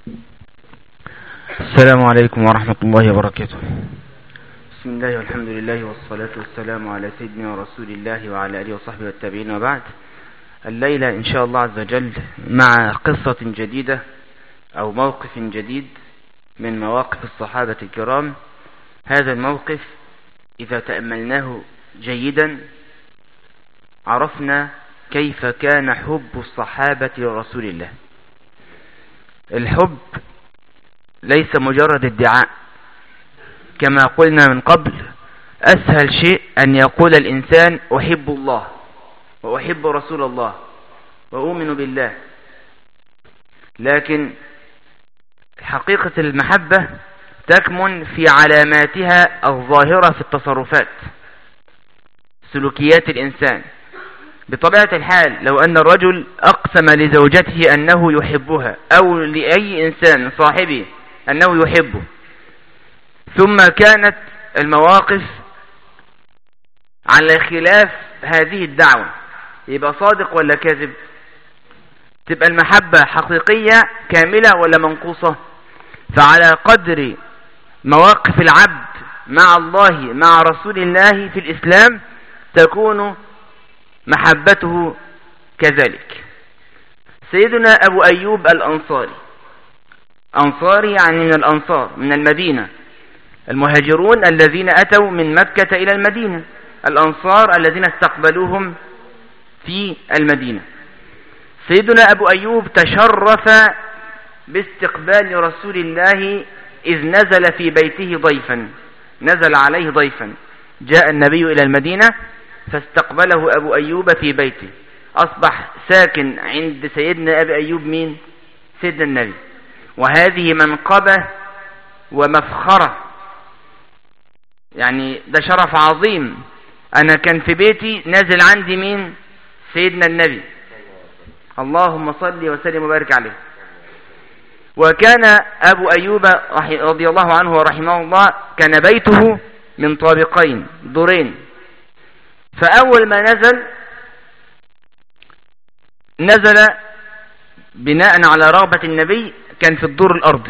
السلام عليكم ورحمة الله وبركاته بسم الله والحمد لله والصلاة والسلام على سيدنا رسول الله وعلى آله وصحبه والتابعين وبعد الليلة إن شاء الله عز وجل مع قصة جديدة أو موقف جديد من مواقف الصحابة الكرام هذا الموقف إذا تأملناه جيدا عرفنا كيف كان حب الصحابة لرسول الله الحب ليس مجرد ادعاء كما قلنا من قبل أسهل شيء أن يقول الإنسان أحب الله وأحب رسول الله وأؤمن بالله لكن حقيقة المحبة تكمن في علاماتها الظاهرة في التصرفات سلوكيات الإنسان بطبيعة الحال لو أن الرجل أقسم لزوجته أنه يحبها أو لأي إنسان صاحبه أنه يحبه ثم كانت المواقف على خلاف هذه الدعوة يبقى صادق ولا كاذب تبقى المحبة حقيقية كاملة ولا منقوصة فعلى قدر مواقف العبد مع الله مع رسول الله في الإسلام تكون محبته كذلك سيدنا أبو أيوب الأنصاري أنصاري يعني من الأنصار من المدينة المهاجرون الذين أتوا من مكة إلى المدينة الأنصار الذين استقبلوهم في المدينة سيدنا أبو أيوب تشرف باستقبال رسول الله إذ نزل في بيته ضيفا نزل عليه ضيفا جاء النبي إلى المدينة فاستقبله أبو أيوب في بيته أصبح ساكن عند سيدنا أبي أيوب مين سيدنا النبي وهذه منقبة ومفخرة يعني ده شرف عظيم أنا كان في بيتي نازل عندي مين سيدنا النبي اللهم صل وسلم وبارك عليه وكان أبو أيوب رضي الله عنه ورحمه الله كان بيته من طابقين دورين فأول ما نزل نزل بناء على رغبة النبي كان في الدور الأرضي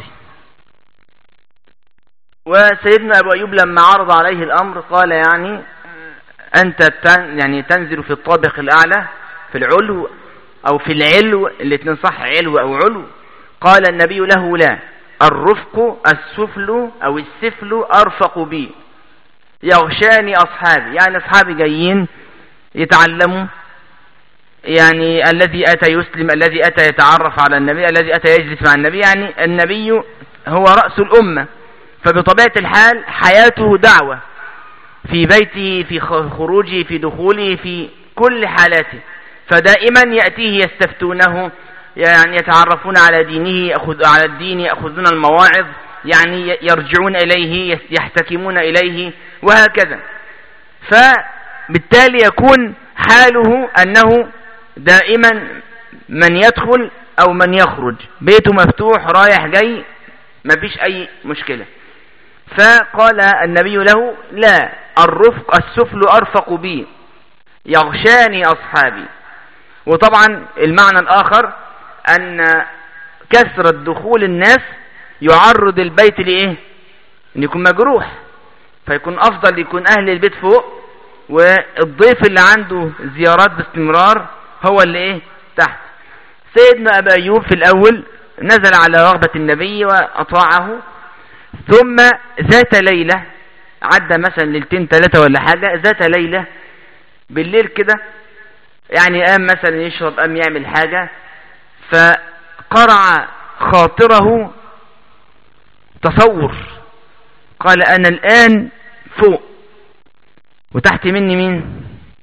وسيدنا أبو أيوب لما عرض عليه الأمر قال يعني أنت تن يعني تنزل في الطابق الأعلى في العلو أو في العلو الاثنين صح علو أو علو قال النبي له لا الرفق السفل أو السفل أرفق بي يغشاني أصحابي يعني أصحابي جايين يتعلموا يعني الذي أتى يسلم الذي أتى يتعرف على النبي الذي أتى يجلس مع النبي يعني النبي هو رأس الأمة فبطبيعة الحال حياته دعوة في بيته في خروجه في دخوله في كل حالاته فدائما يأتيه يستفتونه يعني يتعرفون على دينه يأخذ على الدين يأخذون المواعظ يعني يرجعون إليه يحتكمون إليه وهكذا فبالتالي يكون حاله أنه دائما من يدخل أو من يخرج بيته مفتوح رايح جاي ما فيش أي مشكلة فقال النبي له لا الرفق السفل أرفق بي يغشاني أصحابي وطبعا المعنى الآخر أن كثرة دخول الناس يعرض البيت لإيه أن يكون مجروح فيكون أفضل يكون أهل البيت فوق والضيف اللي عنده زيارات باستمرار هو اللي إيه تحت سيدنا أبا أيوب في الأول نزل على رغبة النبي وأطاعه ثم ذات ليلة عدى مثلا ليلتين ثلاثة ولا حاجة ذات ليلة بالليل كده يعني قام مثلا يشرب قام يعمل حاجة فقرع خاطره تصور قال أنا الآن فوق وتحت مني مين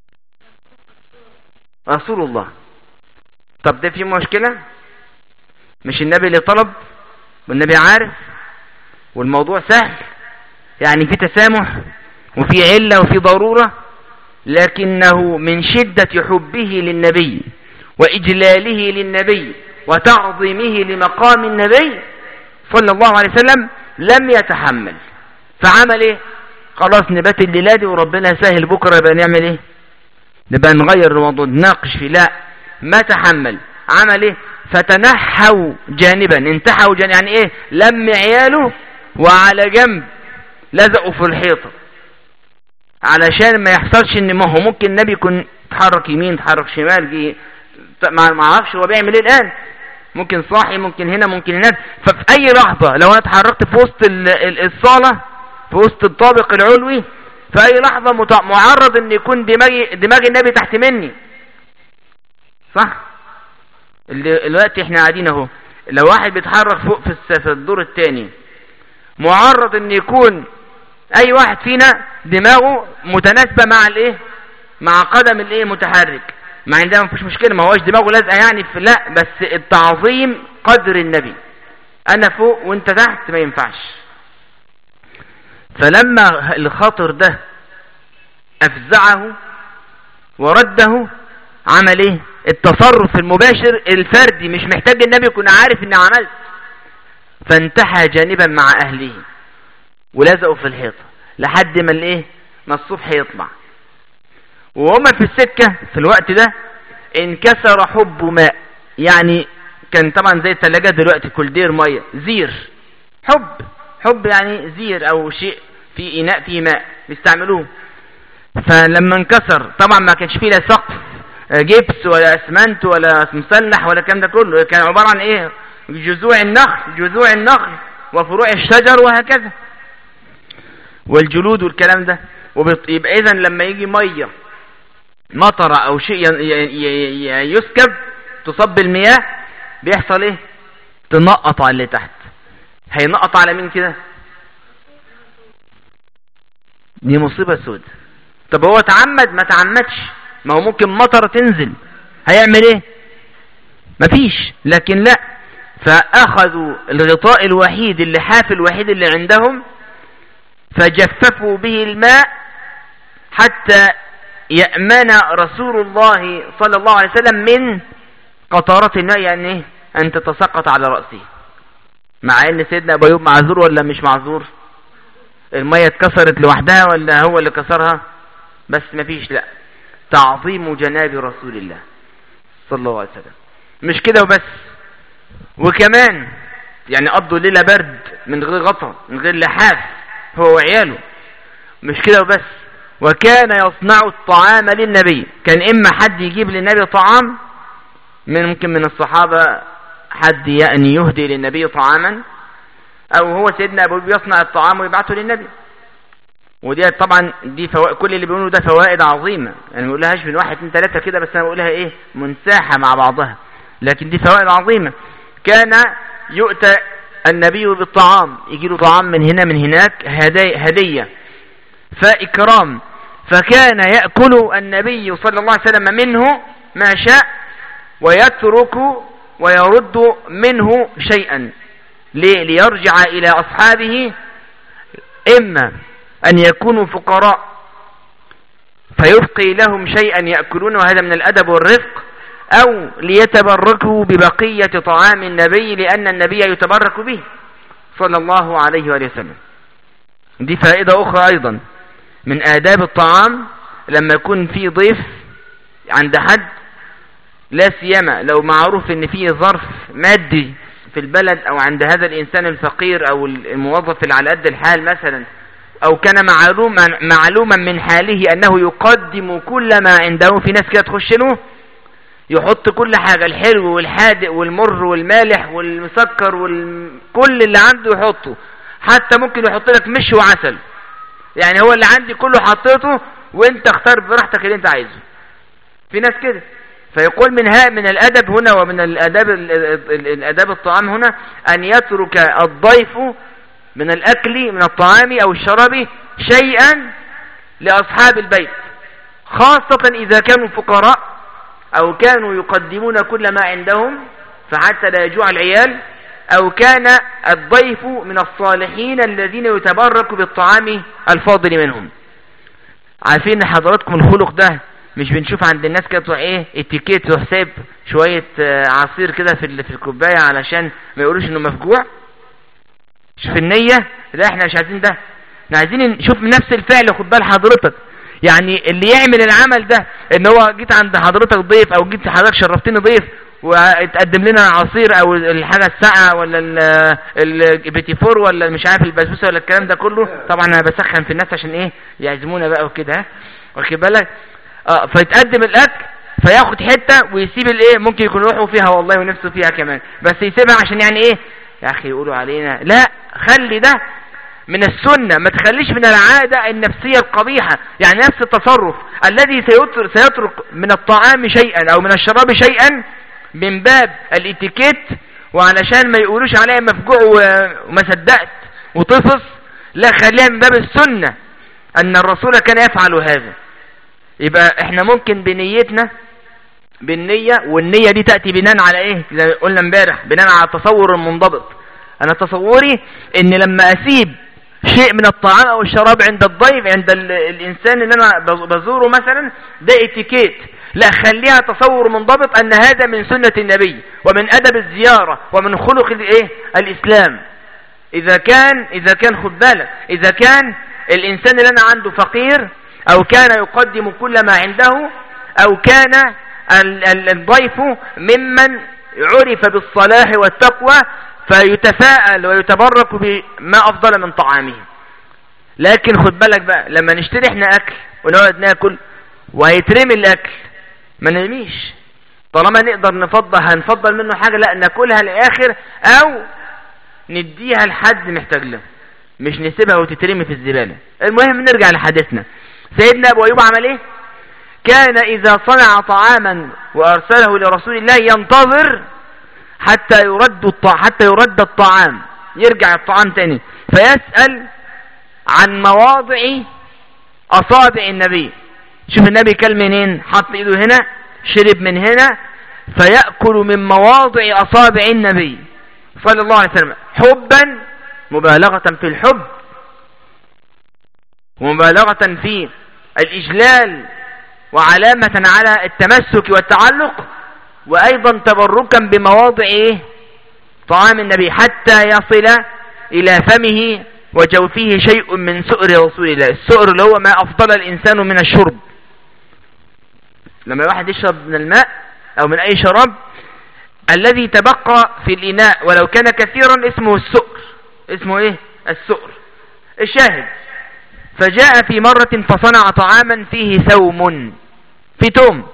رسول الله طب ده في مشكلة مش النبي اللي طلب والنبي عارف والموضوع سهل يعني في تسامح وفي علة وفي ضرورة لكنه من شدة حبه للنبي وإجلاله للنبي وتعظيمه لمقام النبي صلى الله عليه وسلم لم يتحمل فعمل ايه خلاص نبات الليلة دي وربنا يسهل بكرة يبقى نعمل ايه نبقى نغير الموضوع نناقش فيه لا ما تحمل عمل ايه فتنحوا جانبا انتحوا جانبا يعني ايه لم عياله وعلى جنب لزقوا في الحيطة علشان ما يحصلش ان ما هو ممكن النبي يكون تحرك يمين تحرك شمال جي ما اعرفش هو بيعمل ايه الان ممكن صاحي ممكن هنا ممكن هناك ففي اي لحظة لو انا اتحركت في وسط الصالة في وسط الطابق العلوي في اي لحظة معرض ان يكون دماغي دماغ النبي تحت مني صح اللي الوقت احنا قاعدين اهو لو واحد بيتحرك فوق في الدور الثاني معرض ان يكون اي واحد فينا دماغه متناسبة مع الايه مع قدم الايه متحرك مع ان ده ما فيش مشكلة ما هوش دماغه لازقة يعني في لا بس التعظيم قدر النبي انا فوق وانت تحت ما ينفعش فلما الخاطر ده افزعه ورده عمل ايه التصرف المباشر الفردي مش محتاج النبي يكون عارف اني عملت فانتحى جانبا مع اهله ولزقوا في الحيطة لحد ما الايه ما الصبح يطلع وهما في السكة في الوقت ده انكسر حب ماء يعني كان طبعا زي الثلاجات دلوقتي كل دير مية زير حب حب يعني زير او شيء في اناء فيه ماء بيستعملوه فلما انكسر طبعا ما كانش فيه لا سقف جبس ولا اسمنت ولا مسلح ولا الكلام ده كله كان عبارة عن ايه جذوع النخل جذوع النخل وفروع الشجر وهكذا والجلود والكلام ده يبقى اذا لما يجي ميه مطره او شيء يسكب تصب المياه بيحصل ايه تنقط على اللي تحت هينقط على مين كده دي مصيبة سود طب هو تعمد ما تعمدش ما هو ممكن مطر تنزل هيعمل ايه مفيش لكن لا فاخذوا الغطاء الوحيد اللحاف الوحيد اللي عندهم فجففوا به الماء حتى يأمن رسول الله صلى الله عليه وسلم من قطرات الماء يعني ايه ان تتسقط على رأسه مع ان سيدنا ابو ايوب معذور ولا مش معذور المية اتكسرت لوحدها ولا هو اللي كسرها بس مفيش لا تعظيم جناب رسول الله صلى الله عليه وسلم مش كده وبس وكمان يعني قضوا ليلة برد من غير غطا من غير لحاف هو وعياله مش كده وبس وكان يصنع الطعام للنبي كان إما حد يجيب للنبي طعام من ممكن من الصحابة حد يعني يهدي للنبي طعاما أو هو سيدنا أبو يصنع الطعام ويبعثه للنبي ودي طبعا دي فوائد كل اللي بيقولوا ده فوائد عظيمة يعني ما بقولهاش من واحد اثنين ثلاثة كده بس أنا بقولها إيه منساحة مع بعضها لكن دي فوائد عظيمة كان يؤتى النبي بالطعام يجي له طعام من هنا من هناك هدية فإكرام فكان يأكل النبي صلى الله عليه وسلم منه ما شاء ويترك ويرد منه شيئا ليرجع إلى أصحابه إما أن يكونوا فقراء فيبقي لهم شيئا يأكلونه هذا من الأدب والرفق أو ليتبركوا ببقية طعام النبي لأن النبي يتبرك به صلى الله عليه وآله وسلم دي فائدة أخرى أيضا من آداب الطعام لما يكون في ضيف عند حد لا سيما لو معروف ان في ظرف مادي في البلد او عند هذا الانسان الفقير او الموظف اللي على قد الحال مثلا او كان معلوما معلوما من حاله انه يقدم كل ما عنده في ناس كده تخش له يحط كل حاجة الحلو والحادق والمر والمالح والمسكر وكل اللي عنده يحطه حتى ممكن يحط لك مش وعسل يعني هو اللي عندي كله حطيته وانت اختار براحتك اللي انت عايزه في ناس كده فيقول من ها من الادب هنا ومن الاداب الاداب الطعام هنا ان يترك الضيف من الاكل من الطعام او الشراب شيئا لاصحاب البيت خاصة اذا كانوا فقراء أو كانوا يقدمون كل ما عندهم فحتى لا يجوع العيال أو كان الضيف من الصالحين الذين يتبرك بالطعام الفاضل منهم عارفين حضراتكم الخلق ده مش بنشوف عند الناس كده ايه اتيكيت وحساب شوية آه، عصير كده في في الكوباية علشان ما يقولوش انه مفجوع شوف النية لا احنا مش عايزين ده احنا عايزين نشوف نفس الفعل خد بال حضرتك يعني اللي يعمل العمل ده ان هو جيت عند حضرتك ضيف او جيت حضرتك شرفتني ضيف وتقدم لنا عصير او الحاجة الساقعة ولا البيتي فور ولا مش عارف البسبوسة ولا الكلام ده كله طبعا انا بسخن في الناس عشان ايه يعزمونا بقى وكده واخد بالك اه فيتقدم الاكل فياخد حتة ويسيب الايه ممكن يكون روحه فيها والله ونفسه فيها كمان بس يسيبها عشان يعني ايه يا اخي يقولوا علينا لا خلي ده من السنة ما تخليش من العادة النفسية القبيحة يعني نفس التصرف الذي سيترك, سيترك من الطعام شيئا او من الشراب شيئا من باب الاتيكيت وعلشان ما يقولوش عليا مفجوع وما صدقت وطفص لا خليها من باب السنة ان الرسول كان يفعل هذا يبقى احنا ممكن بنيتنا بالنية والنية دي تأتي بناء على ايه زي قلنا امبارح بناء على التصور المنضبط انا تصوري ان لما اسيب شيء من الطعام او الشراب عند الضيف عند الانسان اللي انا بزوره مثلا ده اتيكيت لا خليها تصور منضبط ان هذا من سنة النبي ومن ادب الزيارة ومن خلق الايه الاسلام اذا كان اذا كان خد بالك اذا كان الانسان اللي انا عنده فقير او كان يقدم كل ما عنده او كان الضيف ممن عرف بالصلاح والتقوى فيتفاءل ويتبرك بما افضل من طعامه لكن خد بالك بقى لما نشتري احنا اكل ونقعد ناكل وهيترمي الاكل ما نرميش طالما نقدر نفضل هنفضل منه حاجة لا ناكلها للاخر او نديها لحد محتاج له مش نسيبها وتترمي في الزبالة المهم نرجع لحديثنا سيدنا ابو ايوب عمل ايه كان اذا صنع طعاما وارسله لرسول الله ينتظر حتى يرد حتى يرد الطعام يرجع الطعام تاني فيسأل عن مواضع اصابع النبي شوف النبي كل منين حط ايده هنا شرب من هنا فيأكل من مواضع اصابع النبي صلى الله عليه وسلم حبا مبالغة في الحب ومبالغة في الإجلال وعلامة على التمسك والتعلق وأيضا تبركا بمواضع إيه؟ طعام النبي حتى يصل إلى فمه وجوفه شيء من سؤر رسول الله السؤر اللي هو ما أفضل الإنسان من الشرب لما الواحد يشرب من الماء أو من أي شراب الذي تبقى في الإناء ولو كان كثيرا اسمه السؤر اسمه إيه السؤر الشاهد فجاء في مرة فصنع طعاما فيه ثوم في توم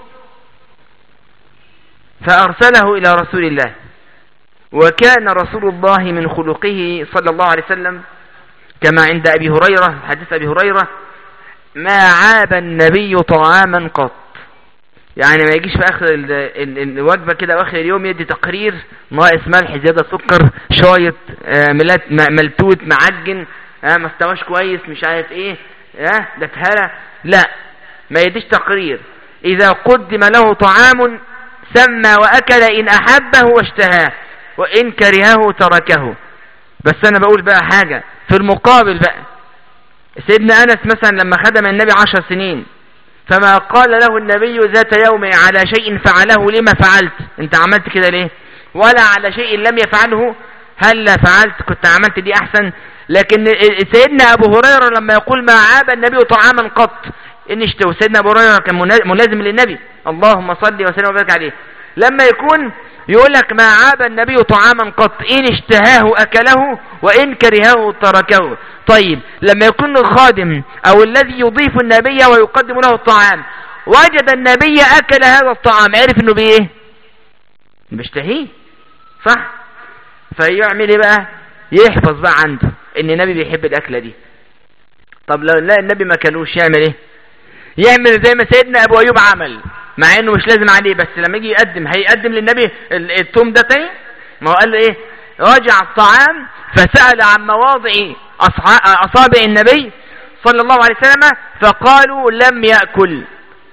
فأرسله إلى رسول الله وكان رسول الله من خلقه صلى الله عليه وسلم كما عند أبي هريرة حديث أبي هريرة ما عاب النبي طعاما قط يعني ما يجيش في آخر الوجبة كده واخر اليوم يدي تقرير ناقص ملح زيادة سكر شايط آه، ملتوت معجن آه، ما استواش كويس مش عارف ايه اه ده اتهرى لا ما يديش تقرير إذا قدم له طعام سمى وأكل إن أحبه واشتهاه وإن كرهه تركه بس أنا بقول بقى حاجة في المقابل بقى سيدنا أنس مثلا لما خدم النبي عشر سنين فما قال له النبي ذات يوم على شيء فعله لما فعلت انت عملت كده ليه ولا على شيء لم يفعله هل فعلت كنت عملت دي احسن لكن سيدنا ابو هريرة لما يقول ما عاب النبي طعاما قط ان اشتهوا سيدنا ابو هريره كان ملازم للنبي اللهم صل وسلم وبارك عليه لما يكون يقول لك ما عاب النبي طعاما قط ان اشتهاه اكله وان كرهه تركه طيب لما يكون الخادم او الذي يضيف النبي ويقدم له الطعام وجد النبي اكل هذا الطعام عرف انه بايه بيشتهيه صح فيعمل ايه بقى يحفظ بقى عنده ان النبي بيحب الاكله دي طب لو لا النبي ما كانوش يعمل ايه يعمل زي ما سيدنا ابو ايوب عمل مع انه مش لازم عليه بس لما يجي يقدم هيقدم للنبي التوم ده تاني ما هو قال له ايه رجع الطعام فسأل عن مواضع اصابع النبي صلى الله عليه وسلم فقالوا لم يأكل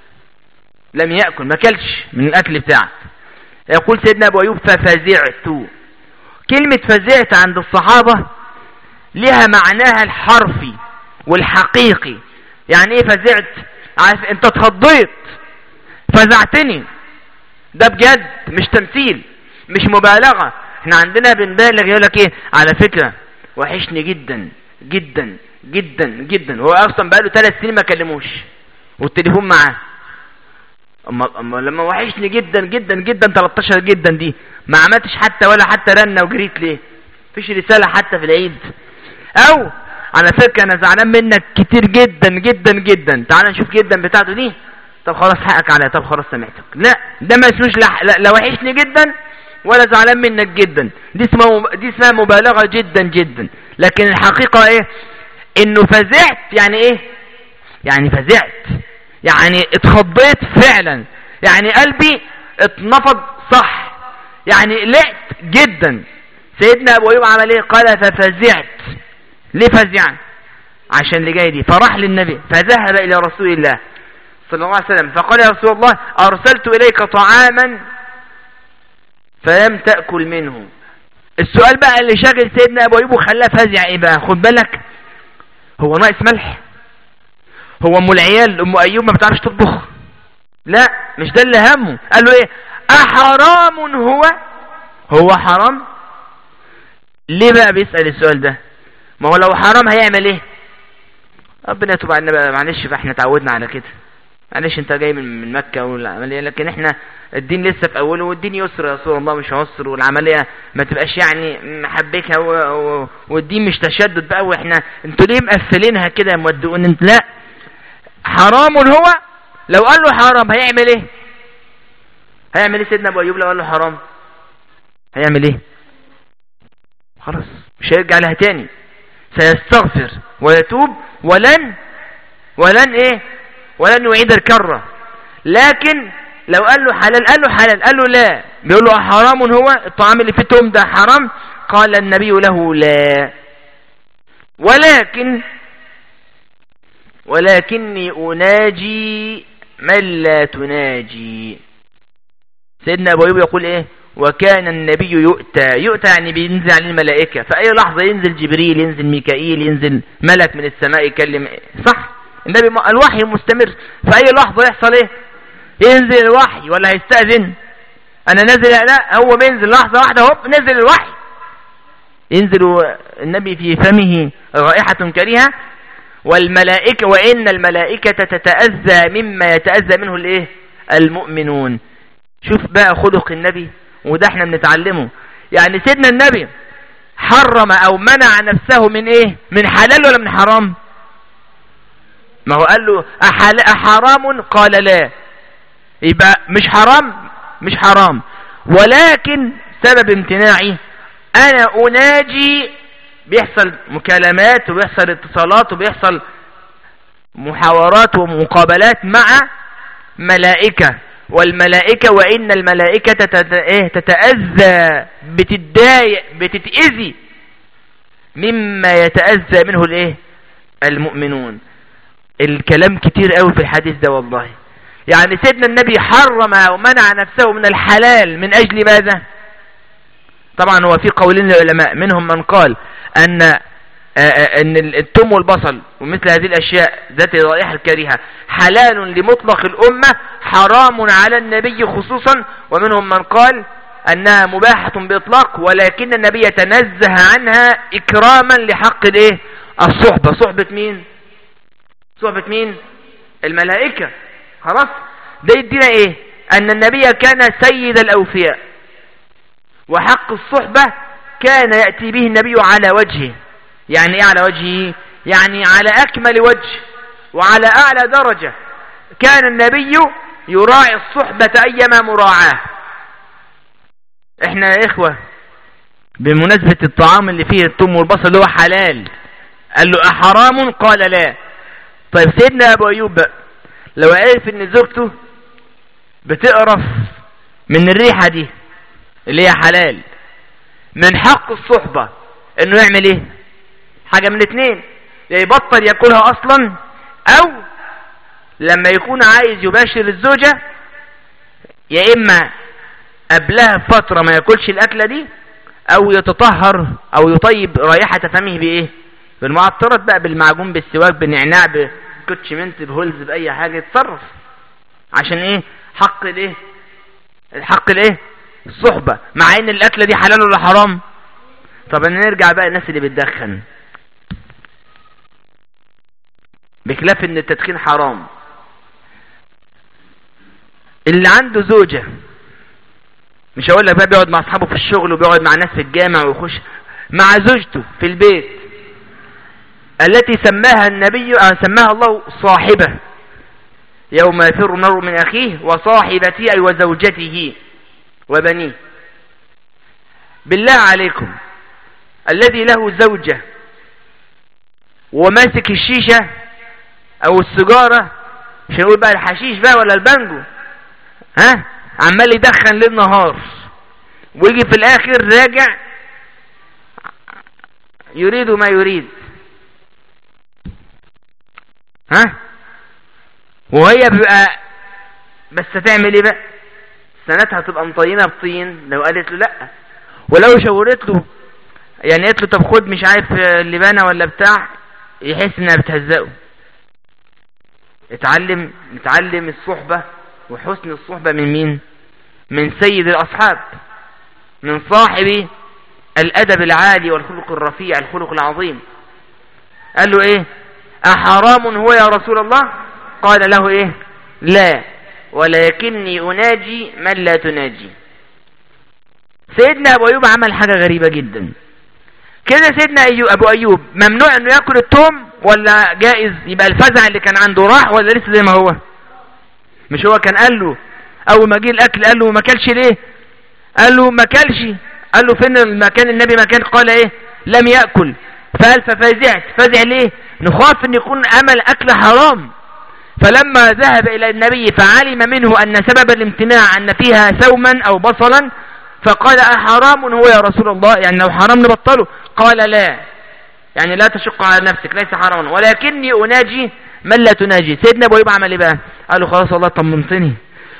لم يأكل ما كلش من الاكل بتاعه يقول سيدنا ابو ايوب ففزعت كلمة فزعت عند الصحابة لها معناها الحرفي والحقيقي يعني ايه فزعت عارف انت اتخضيت فزعتني ده بجد مش تمثيل مش مبالغة احنا عندنا بنبالغ يقول لك ايه على فكرة وحشني جدا جدا جدا جدا هو اصلا بقاله ثلاث سنين ما كلموش والتليفون معاه أما, أما لما وحشني جدا جدا جدا 13 جدا دي ما عملتش حتى ولا حتى رنة وجريت ليه فيش رسالة حتى في العيد او على فكرة انا زعلان منك كتير جدا جدا جدا تعال نشوف جدا بتاعته دي طب خلاص حقك عليا طب خلاص سامحتك لا ده ما اسموش لا, لا وحشني جدا ولا زعلان منك جدا دي اسمها دي اسمها مبالغة جدا جدا لكن الحقيقة ايه انه فزعت يعني ايه يعني فزعت يعني اتخضيت فعلا يعني قلبي اتنفض صح يعني قلقت جدا سيدنا ابو ايوب عمل ايه قال ففزعت ليه فزع عشان اللي جاي دي فراح للنبي فذهب الى رسول الله صلى الله عليه وسلم فقال يا رسول الله ارسلت اليك طعاما فلم تأكل منه السؤال بقى اللي شاغل سيدنا ابو ايوب وخلاه فزع ايه بقى خد بالك هو ناقص ملح هو ام العيال ام ايوب ما بتعرفش تطبخ لا مش ده اللي همه قال له ايه احرام هو هو حرام ليه بقى بيسأل السؤال ده ما هو لو حرام هيعمل ايه ربنا يتوب علينا بقى معلش بقى احنا اتعودنا على كده معلش انت جاي من من مكة والعملية لكن احنا الدين لسه في اوله والدين يسر يا رسول الله مش عسر والعملية ما تبقاش يعني محبكها و... و... والدين مش تشدد بقى واحنا انتوا ليه مقفلينها كده مودقون انت لا حرام هو لو قال له حرام هيعمل ايه هيعمل ايه سيدنا ابو ايوب لو قال له حرام هيعمل ايه خلاص مش هيرجع لها تاني سيستغفر ويتوب ولن ولن ايه ولن يعيد الكرة لكن لو قال له حلال قال له حلال قال له لا بيقول له حرام هو الطعام اللي في توم ده حرام قال النبي له لا ولكن ولكني أناجي من لا تناجي سيدنا أبو أيوب يقول إيه وكان النبي يؤتى يؤتى يعني بينزل عليه الملائكة في أي لحظة ينزل جبريل ينزل ميكائيل ينزل ملك من السماء يكلم صح النبي الوحي مستمر في أي لحظة يحصل إيه ينزل الوحي ولا هيستأذن أنا نازل لا هو بينزل لحظة واحدة هوب نزل الوحي ينزل النبي في فمه رائحة كريهة والملائكة وإن الملائكة تتأذى مما يتأذى منه الايه المؤمنون شوف بقى خلق النبي وده احنا بنتعلمه يعني سيدنا النبي حرم او منع نفسه من ايه من حلال ولا من حرام ما هو قال له أحرام قال لا يبقى مش حرام مش حرام ولكن سبب امتناعي انا اناجي بيحصل مكالمات وبيحصل اتصالات وبيحصل محاورات ومقابلات مع ملائكة والملائكة وإن الملائكة إيه، تتأذى بتتضايق بتتأذي مما يتأذى منه الايه المؤمنون الكلام كتير قوي في الحديث ده والله يعني سيدنا النبي حرم ومنع نفسه من الحلال من أجل ماذا طبعا هو في قولين للعلماء منهم من قال أن أن التم والبصل ومثل هذه الأشياء ذات الرائحة الكريهة حلال لمطلق الأمة حرام على النبي خصوصا ومنهم من قال أنها مباحة بإطلاق ولكن النبي يتنزه عنها إكراما لحق الإيه الصحبة صحبة مين صحبة مين الملائكة خلاص ده يدينا إيه أن النبي كان سيد الأوفياء وحق الصحبة كان يأتي به النبي على وجهه يعني ايه على وجهه يعني على اكمل وجه وعلى اعلى درجة كان النبي يراعي الصحبة ايما مراعاه احنا يا اخوة بمناسبة الطعام اللي فيه الثوم والبصل اللي هو حلال قال له احرام قال لا طيب سيدنا ابو ايوب بقى لو عرف ان زوجته بتقرف من الريحة دي اللي هي حلال من حق الصحبة انه يعمل ايه حاجة من اتنين يا يبطل ياكلها اصلا او لما يكون عايز يباشر الزوجة يا اما قبلها فترة ما ياكلش الاكلة دي او يتطهر او يطيب رائحة فمه بايه بالمعطرات بقى بالمعجون بالسواك بالنعناع بكوتشمنت بهولز باي حاجة يتصرف عشان ايه حق الايه الحق الايه الصحبة مع ان الاكلة دي حلال ولا حرام طب نرجع بقى الناس اللي بتدخن بخلاف ان التدخين حرام اللي عنده زوجة مش هقول لك بقى بيقعد مع اصحابه في الشغل وبيقعد مع ناس في الجامع ويخش مع زوجته في البيت التي سماها النبي أو سماها الله صاحبة يوم يفر المرء من أخيه وصاحبته أي وزوجته وبنيه بالله عليكم الذي له زوجة وماسك الشيشة او السجارة مش هنقول بقى الحشيش بقى ولا البانجو ها عمال يدخن ليل نهار ويجي في الاخر راجع يريد ما يريد ها وهي بيبقى بس هتعمل ايه بقى سنتها تبقى مطينه بطين لو قالت له لا ولو شاورت له يعني قالت له طب خد مش عارف اللبانه ولا بتاع يحس انها بتهزقه اتعلم نتعلم الصحبة وحسن الصحبة من مين من سيد الاصحاب من صاحب الادب العالي والخلق الرفيع الخلق العظيم قال له ايه احرام هو يا رسول الله قال له ايه لا ولكني اناجي من لا تناجي سيدنا ابو ايوب عمل حاجة غريبة جدا كده سيدنا أيوب ابو ايوب ممنوع انه ياكل التوم ولا جائز يبقى الفزع اللي كان عنده راح ولا لسه زي ما هو مش هو كان قال له اول ما جه الاكل قال له ما كلش ليه قال له ما كلش قال له فين المكان النبي مكان قال ايه لم يأكل فقال ففزعت فزع ليه نخاف ان يكون امل اكل حرام فلما ذهب الى النبي فعلم منه ان سبب الامتناع ان فيها سوما او بصلا فقال أحرام هو يا رسول الله يعني لو حرام نبطله قال لا يعني لا تشق على نفسك ليس حراما ولكني أناجي من لا تناجي سيدنا أبو أيوب عمل إيه بقى قال له خلاص الله طمنتني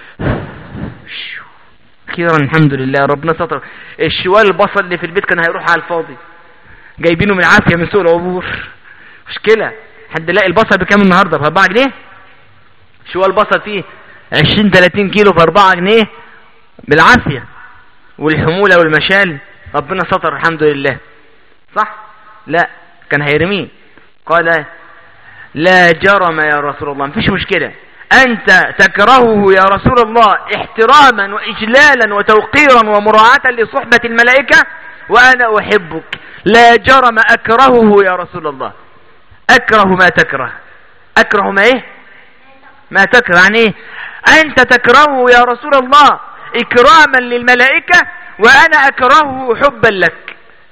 أخيرا الحمد لله ربنا ستر الشوال البصل اللي في البيت كان هيروح على الفاضي جايبينه من عافية من سوق العبور مشكلة حد لاقي البصل بكام النهاردة ب 4 جنيه شوال البصل فيه 20 30 كيلو ب 4 جنيه بالعافية والحمولة والمشال ربنا ستر الحمد لله صح لا كان هيرميه قال لا جرم يا رسول الله مفيش مشكلة أنت تكرهه يا رسول الله احتراما وإجلالا وتوقيرا ومراعاة لصحبة الملائكة وأنا أحبك لا جرم أكرهه يا رسول الله أكره ما تكره أكره ما إيه ما تكره يعني إيه أنت تكرهه يا رسول الله إكراما للملائكة وأنا أكرهه حبا لك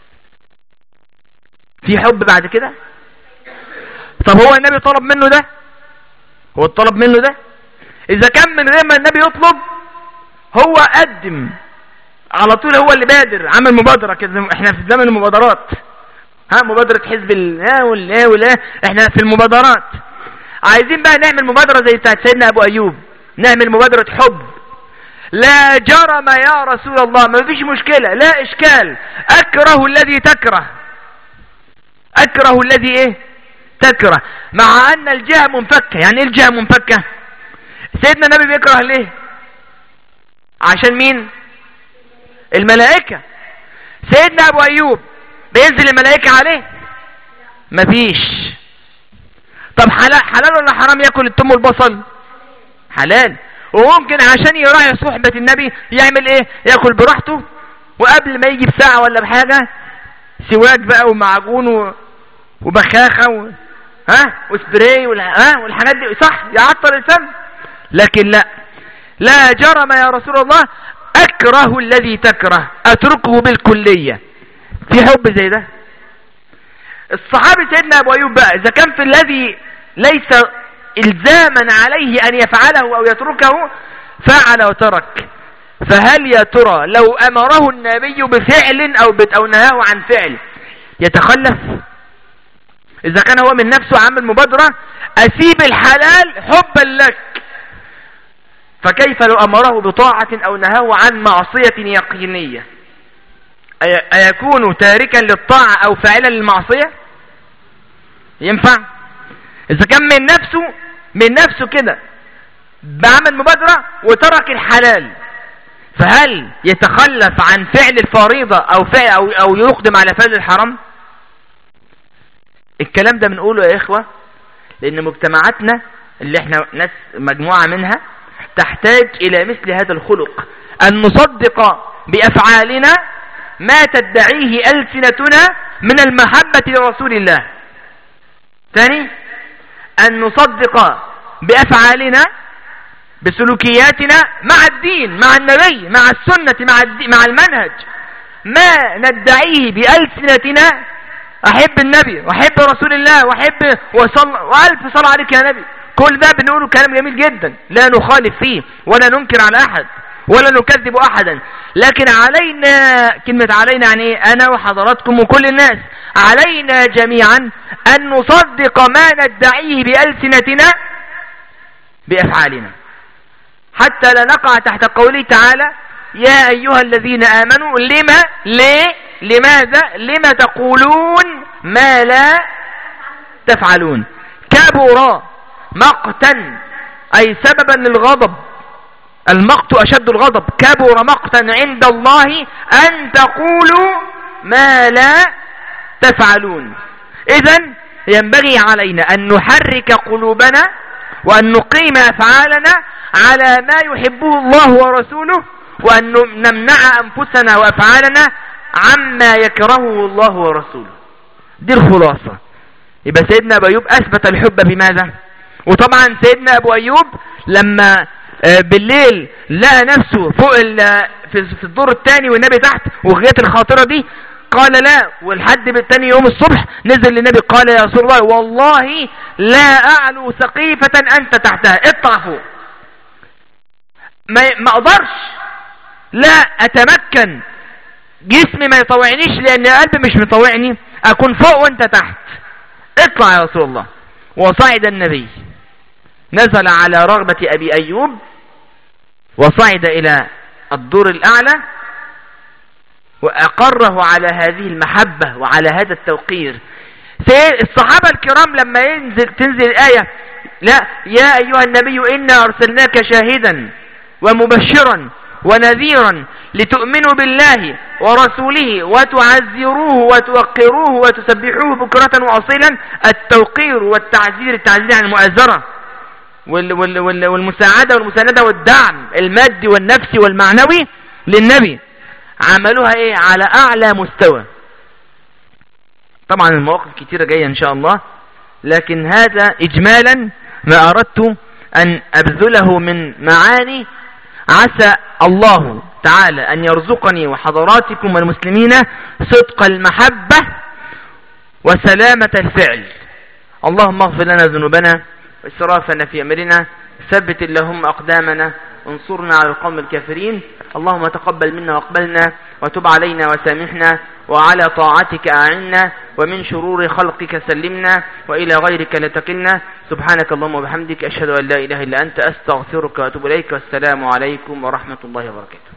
في حب بعد كده طب هو النبي طلب منه ده هو الطلب منه ده إذا كان من غير ما النبي يطلب هو قدم على طول هو اللي بادر عمل مبادرة كده احنا في زمن المبادرات ها مبادرة حزب الله والله والله احنا في المبادرات عايزين بقى نعمل مبادرة زي بتاعت سيدنا ابو ايوب نعمل مبادرة حب لا جرم يا رسول الله ما فيش مشكلة لا اشكال اكره الذي تكره اكره الذي ايه تكره مع ان الجهة منفكة يعني ايه الجهة منفكة سيدنا النبي بيكره ليه عشان مين الملائكة سيدنا ابو ايوب بينزل الملائكة عليه مفيش طب حلال, حلال ولا حرام ياكل التم والبصل حلال وممكن عشان يراعي صحبة النبي يعمل ايه ياكل براحته وقبل ما يجي بساعة ولا بحاجة سواك بقى ومعجون و... وبخاخة و... ها وسبراي وال... ها والحاجات دي صح يعطر الفم لكن لا لا جرم يا رسول الله اكره الذي تكره اتركه بالكلية في حب زي ده الصحابي سيدنا ابو ايوب بقى اذا كان في الذي ليس الزاما عليه ان يفعله او يتركه فعل وترك فهل يا ترى لو امره النبي بفعل او بت او نهاه عن فعل يتخلف اذا كان هو من نفسه عامل مبادرة اسيب الحلال حبا لك فكيف لو امره بطاعة او نهاه عن معصية يقينية ايكون تاركا للطاعة او فاعلا للمعصية ينفع اذا كان من نفسه من نفسه كده بعمل مبادرة وترك الحلال فهل يتخلف عن فعل الفريضة او فعل او, أو يقدم على فعل الحرام الكلام ده بنقوله يا اخوة لان مجتمعاتنا اللي احنا ناس مجموعة منها تحتاج إلى مثل هذا الخلق أن نصدق بأفعالنا ما تدعيه ألسنتنا من المحبة لرسول الله ثاني أن نصدق بأفعالنا بسلوكياتنا مع الدين مع النبي مع السنة مع, مع المنهج ما ندعيه بألسنتنا أحب النبي وأحب رسول الله وأحب وصل وألف صلى عليك يا نبي كل ده بنقوله كلام جميل جدا لا نخالف فيه ولا ننكر على أحد ولا نكذب أحدا لكن علينا كلمة علينا يعني إيه أنا وحضراتكم وكل الناس علينا جميعا أن نصدق ما ندعيه بألسنتنا بأفعالنا حتى لا نقع تحت قوله تعالى يا أيها الذين آمنوا لما ليه لماذا لما تقولون ما لا تفعلون كبر مقتا أي سببا للغضب المقت أشد الغضب كبر مقتا عند الله أن تقولوا ما لا تفعلون إذا ينبغي علينا أن نحرك قلوبنا وأن نقيم أفعالنا على ما يحبه الله ورسوله وأن نمنع أنفسنا وأفعالنا عما يكرهه الله ورسوله دي الخلاصة يبقى سيدنا أبو أيوب أثبت الحب بماذا وطبعا سيدنا أبو أيوب لما آه، بالليل لقى نفسه فوق في الدور الثاني والنبي تحت وغيات الخاطرة دي قال لا والحد بالتاني يوم الصبح نزل للنبي قال يا رسول الله والله لا أعلو سقيفة أنت تحتها اطلع فوق ما, ما أقدرش لا أتمكن جسمي ما يطوعنيش لأن قلبي مش مطوعني أكون فوق وانت تحت اطلع يا رسول الله وصعد النبي نزل على رغبة أبي أيوب وصعد إلى الدور الأعلى وأقره على هذه المحبة وعلى هذا التوقير الصحابة الكرام لما ينزل تنزل الآية لا يا أيها النبي إنا أرسلناك شاهدا ومبشرا ونذيرا لتؤمنوا بالله ورسوله وتعزروه وتوقروه وتسبحوه بكرة وأصيلا التوقير والتعزير التعزير عن المؤازرة والمساعدة والمساندة والدعم المادي والنفسي والمعنوي للنبي عملوها ايه على اعلى مستوى طبعا المواقف كتيرة جاية ان شاء الله لكن هذا اجمالا ما اردت ان ابذله من معاني عسى الله تعالى ان يرزقني وحضراتكم والمسلمين صدق المحبة وسلامة الفعل اللهم اغفر لنا ذنوبنا وإسرافنا في أمرنا ثبت اللهم أقدامنا انصرنا على القوم الكافرين اللهم تقبل منا واقبلنا وتب علينا وسامحنا وعلى طاعتك أعنا ومن شرور خلقك سلمنا وإلى غيرك لتقلنا سبحانك اللهم وبحمدك أشهد أن لا إله إلا أنت أستغفرك وأتوب إليك والسلام عليكم ورحمة الله وبركاته